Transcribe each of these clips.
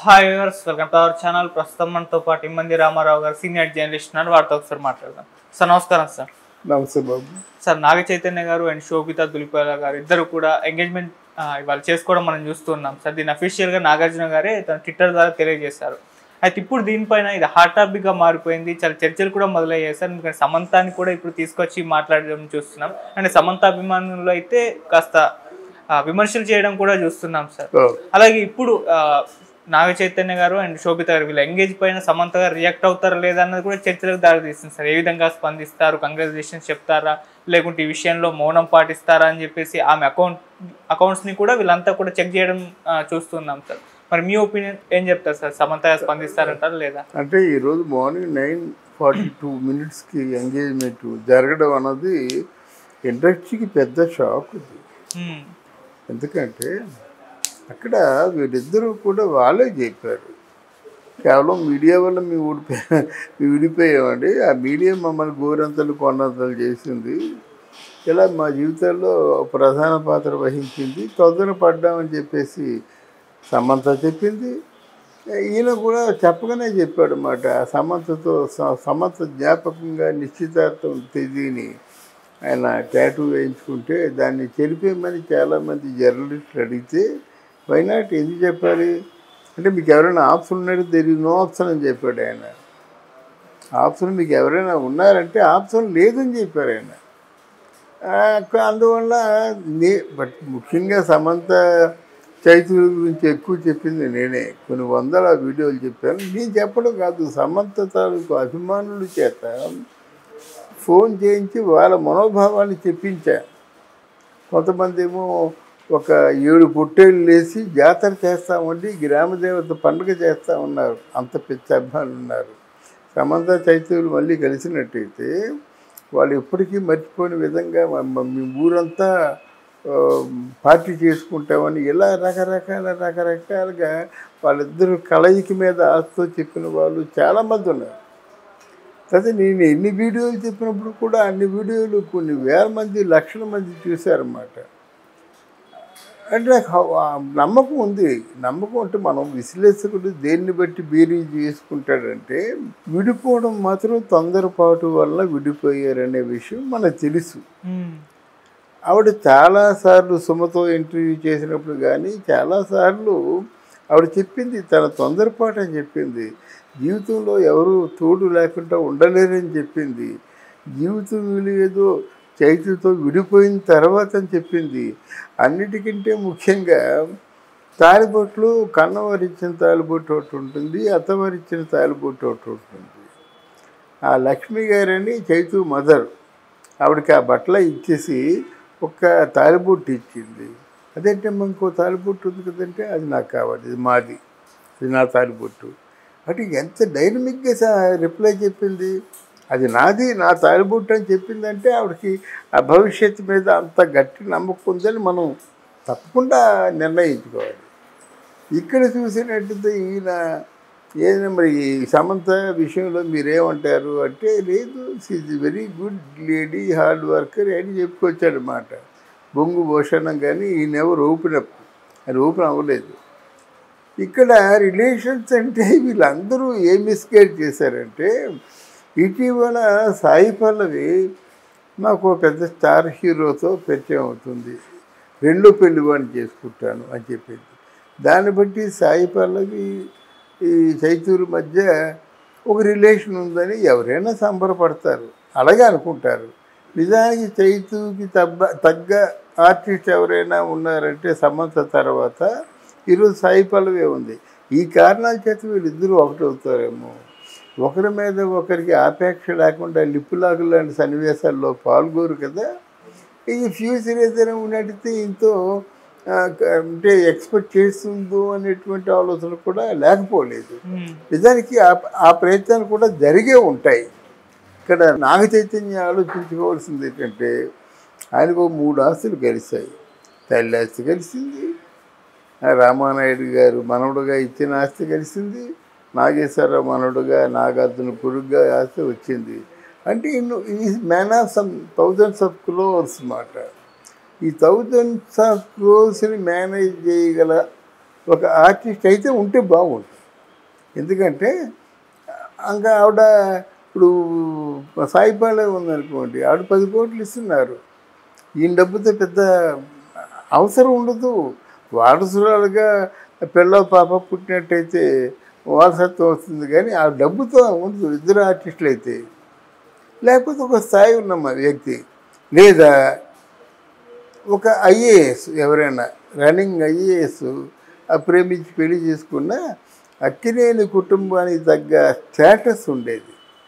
Hi viewers welcome to our channel ప్రస్తుతం మనతో పాటు ఇమ్మంది రామారావు గారు సీనియర్ జర్నలిస్ట్ ఉన్నారు వారితో ఒకసారి మాట్లాడదాం సార్ నమస్కారం సార్ నమస్తే బాబు సార్ నాగ చైతన్య గారు అండ్ శోభిత దులిపాల గారు ఇద్దరు కూడా ఎంగేజ్మెంట్ ఇవాళ చేసుకోవడం మనం చూస్తున్నాం సార్ దీన్ని అఫీషియల్గా నాగార్జున గారే తన ట్విట్టర్ ద్వారా తెలియజేశారు అయితే ఇప్పుడు దీనిపైన ఇది హాట్ టాపిక్గా మారిపోయింది చాలా చర్చలు కూడా మొదలయ్యాయి సార్ ఎందుకంటే సమంతాన్ని కూడా ఇప్పుడు తీసుకొచ్చి మాట్లాడడం చూస్తున్నాం అండ్ సమంత అభిమానులు అయితే కాస్త ఆ, విమర్శలు చేయడం కూడా చూస్తున్నాం సార్ ఓ, అలాగే ఇప్పుడు ఆ, నాగ చైతన్య గారు అండ్ శోభిత గారు వీళ్ళ ఎంగేజ్ పైన సమంత గారు రియాక్ట్ అవుతారా లేదా అన్నది కూడా చర్చలకు దారితీస్తుంది సార్ ఏ విధంగా స్పందిస్తారు కంగ్రాచులేషన్స్ చెప్తారా లేకుంటే ఈ విషయంలో మౌనం పాటిస్తారా అని చెప్పేసి ఆమె అకౌంట్ అకౌంట్స్ని కూడా వీళ్ళంతా కూడా చెక్ చేయడం ఆ, చూస్తున్నాం సార్ మరి మీ ఒపీనియన్ ఏం చెప్తారు సార్ సమంత గారు స్పందిస్తారంటారా లేదా అంటే ఈరోజు మార్నింగ్ నైన్ ఫార్టీ టూ మినిట్స్కి ఎంగేజ్మెంట్ జరగడం అన్నది ఇండస్ట్రీకి పెద్ద షాక్ ఇది హ్మ్. ఎందుకంటే అక్కడ వీరిద్దరూ కూడా వాళ్ళే చెప్పారు కేవలం మీడియా వల్ల మేము ఊడిపోయా మేము విడిపోయామండి ఆ మీడియా మమ్మల్ని గోరంతలు కొండంతలు చేసింది ఇలా మా జీవితాల్లో ప్రధాన పాత్ర వహించింది తొందర పడ్డామని చెప్పేసి సమంత చెప్పింది ఈయన కూడా చెప్పగానే చెప్పాడు అన్నమాట సమంతతో స- సమంత జ్ఞాపకంగా నిశ్చితార్థం తేదీని ఆయన టాటూ వేయించుకుంటే దాన్ని చెరిపేయమని చాలామంది జర్నలిస్టులు అడిగితే వైనాట్ ఎందుకు చెప్పాలి అంటే మీకు ఎవరైనా ఆప్షన్ ఉన్నాడు తెలియదు నో ఆప్షన్ అని చెప్పాడు ఆయన ఆప్షన్ మీకు ఎవరైనా ఉన్నారంటే ఆప్షన్ లేదని చెప్పారు ఆయన ఆ, అందువల్ల నే బట్ ముఖ్యంగా సమంత చైతన్య గురించి ఎక్కువ చెప్పింది నేనే కొన్ని వందల వీడియోలు చెప్పాను నేను చెప్పడం కాదు సమంత తాలూకు అభిమానుల చేత ఫోన్ చేయించి వాళ్ళ మనోభావాన్ని చెప్పించా కొంతమంది ఏమో ఒక ఏడు పొట్టేళ్ళు లేసి జాతర చేస్తామండి గ్రామదేవత పండుగ చేస్తా ఉన్నారు అంత పిచ్చ అభిమానులు ఉన్నారు సమంత చైతన్యులు మళ్ళీ కలిసినట్టయితే వాళ్ళు ఎప్పటికీ మర్చిపోయిన విధంగా మ- మ- మీ ఊరంతా ఆ, పార్టీ చేసుకుంటామని ఇలా రకరకాల రకరకాలుగా వాళ్ళిద్దరు కలయిక మీద ఆశతో చెప్పిన వాళ్ళు చాలామంది ఉన్నారు అయితే నేను ఎన్ని వీడియోలు చెప్పినప్పుడు కూడా అన్ని వీడియోలు కొన్ని వేల మంది లక్షల మంది చూశారన్నమాట అంటే నాకు హ- ఆ నమ్మకం ఉంది నమ్మకం అంటే మనం విశ్లేషకుడు దేన్ని బట్టి బేరీజ్ చేసుకుంటాడంటే విడిపోవడం మాత్రం తొందరపాటు వల్ల విడిపోయారనే విషయం మనకు తెలుసు హ్మ్. ఆవిడ చాలాసార్లు సుమతో ఇంటర్వ్యూ చేసినప్పుడు కానీ చాలాసార్లు ఆవిడ చెప్పింది తన తొందరపాటు అని చెప్పింది జీవితంలో ఎవరు తోడు లేకుండా ఉండలేరని చెప్పింది జీవితం విలువేదో చైతన్యతో విడిపోయిన తర్వాత అని చెప్పింది అన్నిటికంటే ముఖ్యంగా తాలిబొట్లు కన్నవరిచ్చిన తాలిబొట్టు ఒకటి ఉంటుంది అత్తవరిచ్చిన తాలిబొట్టు ఒకటి ఉంటుంది ఆ లక్ష్మి గారని చైతు మదర్ ఆవిడకి ఆ బట్టలు ఇచ్చేసి ఒక్క తాలిబొట్టు ఇచ్చింది అదేంటే ఇంకో తాలిబొట్టు ఉంది కదంటే అది నాకు కావాలి ఇది మాది ఇది నా తాలిబొట్టు అంటే ఎంత డైనమిక్గా రిప్లై చెప్పింది అది నాది నా తాలిబొట్టు అని చెప్పిందంటే ఆవిడకి ఆ భవిష్యత్తు మీద అంత గట్టి నమ్మకం ఉందని మనం తప్పకుండా నిర్ణయించుకోవాలి ఇక్కడ చూసినట్టయితే ఈయన ఏదైనా మరి ఈ సమంత విషయంలో మీరేమంటారు అంటే లేదు is very good lady hard worker అని చెప్పుకొచ్చాడు అనమాట బొంగు భూషణం కానీ ఈయన ఎవరు ఓపెన్ అప్ అది ఓపెన్ అవ్వలేదు ఇక్కడ రిలేషన్స్ అంటే వీళ్ళందరూ ఏ మిస్గైడ్ చేశారంటే ఇటీవల సాయి పల్లవి నాకు ఒక పెద్ద స్టార్ హీరోతో పరిచయం అవుతుంది రెండో పెళ్లి వాడిని చేసుకుంటాను అని చెప్పింది దాన్ని బట్టి సాయి పల్లవి ఈ చైతూరు మధ్య ఒక రిలేషన్ ఉందని ఎవరైనా సంబరపడతారు అలాగే అనుకుంటారు నిజానికి చైతుకి తగ్గ తగ్గ ఆర్టిస్ట్ ఎవరైనా ఉన్నారంటే సమంత తర్వాత ఈరోజు సాయి పల్లవే ఉంది ఈ కారణాల చేత వీళ్ళిద్దరూ ఒకటవుతారేమో ఒకరి మీద ఒకరికి ఆపేక్ష లేకుండా లిప్పులాగు లాంటి సన్నివేశాల్లో పాల్గొరు కదా ఇది ఫ్యూచర్ ఏదైనా ఉన్నట్టయితే ఇంతో ఆ, క- అంటే ఎక్స్పెక్ట్ చేస్తుందో అనేటువంటి ఆలోచన కూడా లేకపోలేదు హ్మ్. నిజానికి ఆ ఆ ప్రయత్నాలు కూడా జరిగే ఉంటాయి ఇక్కడ నాగ చైతన్య ఆలోచించుకోవాల్సింది ఏంటంటే ఆయనకు ఓ మూడు ఆస్తులు కలిశాయి తల్లి ఆస్తి కలిసింది ఆ రామానాయుడు గారు మనవడుగా ఇచ్చిన ఆస్తి కలిసింది నాగేశ్వరరావు మనవడుగా నాగార్జున కొడుగ్గా ఆస్తి వచ్చింది అంటే ఇನ್ನು ఈ man of some thousands of crores మాట ఈ థౌజండ్స్ ఆఫ్ క్రోర్స్ని మేనేజ్ చేయగల ఒక ఆర్టిస్ట్ అయితే ఉంటే బాగుంటుంది ఎందుకంటే ఇంకా ఆవిడ ఇప్పుడు సాయిపాలే ఉందనుకోండి ఆవిడ పది కోట్లు ఇస్తున్నారు ఈయన డబ్బుతో పెద్ద అవసరం ఉండదు వారసురాలుగా పిల్ల పాప పుట్టినట్టయితే వారసత్వం వస్తుంది కానీ ఆ డబ్బుతో ఉండదు ఇద్దరు ఆర్టిస్టులు అయితే లేకపోతే ఒక స్థాయి ఉన్న వ్యక్తి లేదా ఒక ఐఏఎస్ ఎవరైనా రన్నింగ్ ఐఏఎస్ ప్రేమించి పెళ్లి చేసుకున్న అక్కినేని కుటుంబానికి తగ్గ స్టేటస్ ఉండేది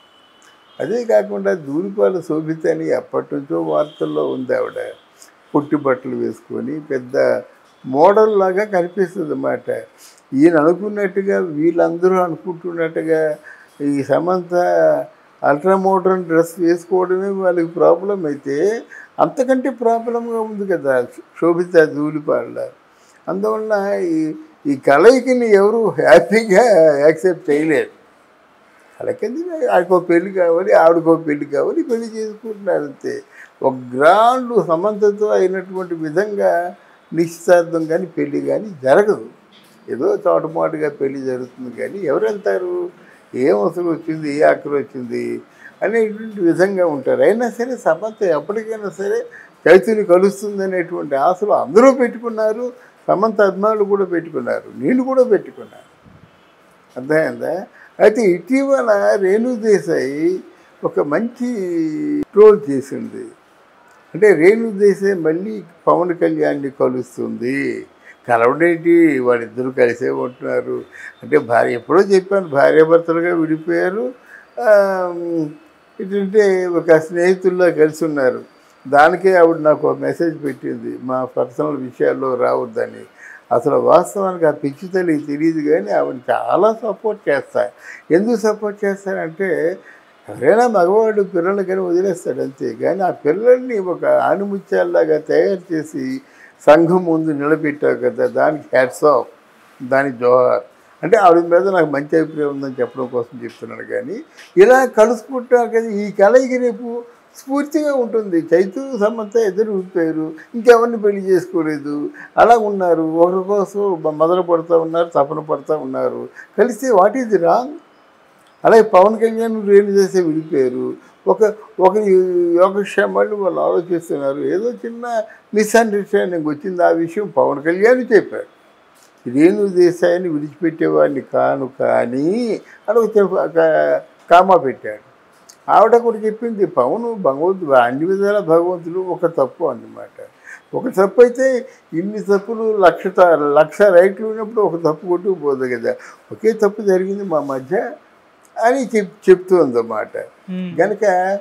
అదే కాకుండా దూరిపాల శోభిత అని ఎప్పటి నుంచో వార్తల్లో ఉంది ఆవిడ పుట్టి బట్టలు వేసుకొని పెద్ద మోడల్ లాగా కనిపిస్తుంది అన్నమాట ఈయన అనుకున్నట్టుగా వీళ్ళందరూ అనుకుంటున్నట్టుగా ఈ సమంత అల్ట్రా మోడర్న్ డ్రెస్ వేసుకోవడమే వాళ్ళకి ప్రాబ్లం అయితే అంతకంటే ప్రాబ్లంగా ఉంది కదా శోభిత ధూళిపాళ్ళ అందువల్ల ఈ ఈ కలయికని ఎవరు హ్యాపీగా యాక్సెప్ట్ చేయలేరు కలకింది ఆడికో పెళ్లి కావాలి ఆవిడకో పెళ్లి కావాలి పెళ్లి చేసుకుంటున్నారు అంతే ఒక గ్రాండ్ సమంతతో అయినటువంటి విధంగా నిశ్చితార్థం కానీ పెళ్లి కానీ జరగదు ఏదో చోటమాటుగా పెళ్లి జరుగుతుంది కానీ ఎవరు వెళ్తారు ఏం అవసరం వచ్చింది ఏ ఆఖరి వచ్చింది అనేటువంటి విధంగా ఉంటారు అయినా సరే సమంత ఎప్పటికైనా సరే చైతన్య కలుస్తుంది అనేటువంటి ఆశలు అందరూ పెట్టుకున్నారు సమంత అభిమానులు కూడా పెట్టుకున్నారు నేను కూడా పెట్టుకున్నాను అర్థమైందా అయితే ఇటీవల రేణు దేశాయి ఒక మంచి ట్రోల్ చేసింది అంటే రేణు దేశాయ్ మళ్ళీ పవన్ కళ్యాణ్ని కలుస్తుంది కలవడేంటి వాళ్ళిద్దరూ కలిసే ఉంటున్నారు అంటే భార్య ఎప్పుడో చెప్పాను భార్యాభర్తలుగా విడిపోయారు ఆ, ఏంటంటే ఒక స్నేహితుల్లా కలిసి ఉన్నారు దానికే ఆవిడ నాకు ఒక మెసేజ్ పెట్టింది మా పర్సనల్ విషయాల్లో రావద్దని అసలు వాస్తవానికి ఆ పిచ్చి తల్లికి తెలియదు కానీ ఆవిడ చాలా సపోర్ట్ చేస్తా ఎందుకు సపోర్ట్ చేస్తారంటే ఎవరైనా మగవాడు పిల్లలకని వదిలేస్తాడు అంతే కానీ ఆ పిల్లల్ని ఒక ఆణిముత్యాల్లాగా తయారు చేసి సంఘం ముందు నిలబెట్టావు కదా దానికి హ్యాట్స్ ఆఫ్ దాని జోహార్ అంటే ఆవిడ మీద నాకు మంచి అభిప్రాయం ఉందని చెప్పడం కోసం చెప్తున్నాను కానీ ఇలా కలుసుకుంటారు కదా ఈ కలయిక రేపు స్ఫూర్తిగా ఉంటుంది చైతు సమంత ఇద్దరు ఊరిపోయారు ఇంకెవరిని పెళ్లి చేసుకోలేదు అలా ఉన్నారు ఒకరి కోసం మొదలు పడుతూ ఉన్నారు తపన పడుతూ ఉన్నారు కలిస్తే వాట్ ఈజ్ రాంగ్ అలాగే పవన్ కళ్యాణ్ రేణు చేసే విడిపోయారు ఒక ఒక యోగక్షేమాలు వాళ్ళు ఆలోచిస్తున్నారు ఏదో చిన్న మిస్అండర్స్టాండింగ్ వచ్చింది ఆ విషయం పవన్ కళ్యాణ్ చెప్పాడు రేణు దేశాయిని విడిచిపెట్టేవాడిని కాను కానీ అని ఒక చెప్ప- ఒక కామా పెట్టాడు ఆవిడ కూడా చెప్పింది పవన్ భగవంతుడు అన్ని విధాల భగవంతుడు ఒక తప్పు అన్నమాట ఒక తప్పు అయితే ఇన్ని తప్పులు లక్ష త- లక్ష రైట్లు ఉన్నప్పుడు ఒక తప్పు కొట్టుకుపోదు కదా ఒకే తప్పు జరిగింది మా మధ్య అని చెప్ చెప్తుంది అన్నమాట ఉమ్. కనుక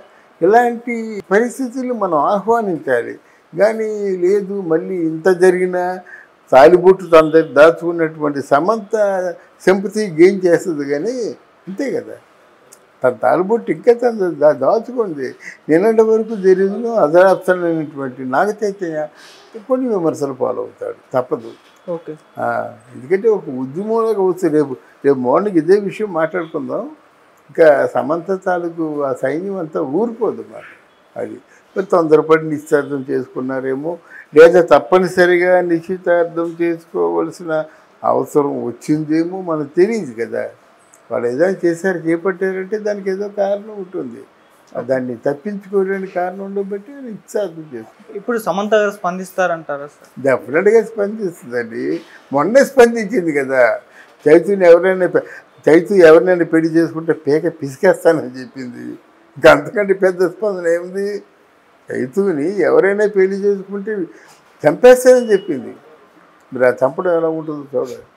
ఇలాంటి పరిస్థితులు మనం ఆహ్వానించాలి కానీ లేదు మళ్ళీ ఇంత జరిగినా తాలిబొట్టు తన దగ్గర దాచుకున్నటువంటి సమంత సింపతి గెయిన్ చేస్తుంది కానీ అంతే కదా తన తాలిబొట్టు ఇంకా తన దా దాచుకుంది నిన్నటి వరకు జరిగిన అదరాప్తమైనటువంటి నాగ చైతన్య కొన్ని విమర్శలు పాలవుతాడు తప్పదు ఓకే ఆ, ఎందుకంటే ఒక ఉద్యమంలోకి వస్తే రేపు రేపు మార్నింగ్ ఇదే విషయం మాట్లాడుకుందాం ఇంకా సమంత తాలూకు ఆ సైన్యం అంతా ఊరిపోదు మాట అది మరి తొందరపడి నిశ్చితార్థం చేసుకున్నారేమో లేదా తప్పనిసరిగా నిశ్చితార్థం చేసుకోవలసిన అవసరం వచ్చిందేమో మనకు తెలియదు కదా వాళ్ళు ఏదైనా చేశారు చేపట్టారంటే దానికి ఏదో కారణం ఉంటుంది దాన్ని తప్పించుకోలేని కారణం ఉండబట్టి నిశ్చితార్థం చేసుకుంటారు ఇప్పుడు సమంత గారు స్పందిస్తారంటారా సార్ డెఫినెట్గా స్పందిస్తుందండి మొన్నే స్పందించింది కదా చైతుని ఎవరైనా పె- చైతు ఎవరినైనా పెళ్లి చేసుకుంటే పేక పిసికేస్తానని చెప్పింది ఇంకా అంతకంటే పెద్ద స్పందన ఏముంది చైతుని ఎవరైనా పెళ్లి చేసుకుంటే చంపేస్తానని చెప్పింది మరి ఆ చంపడం ఎలా ఉంటుందో చూడాలి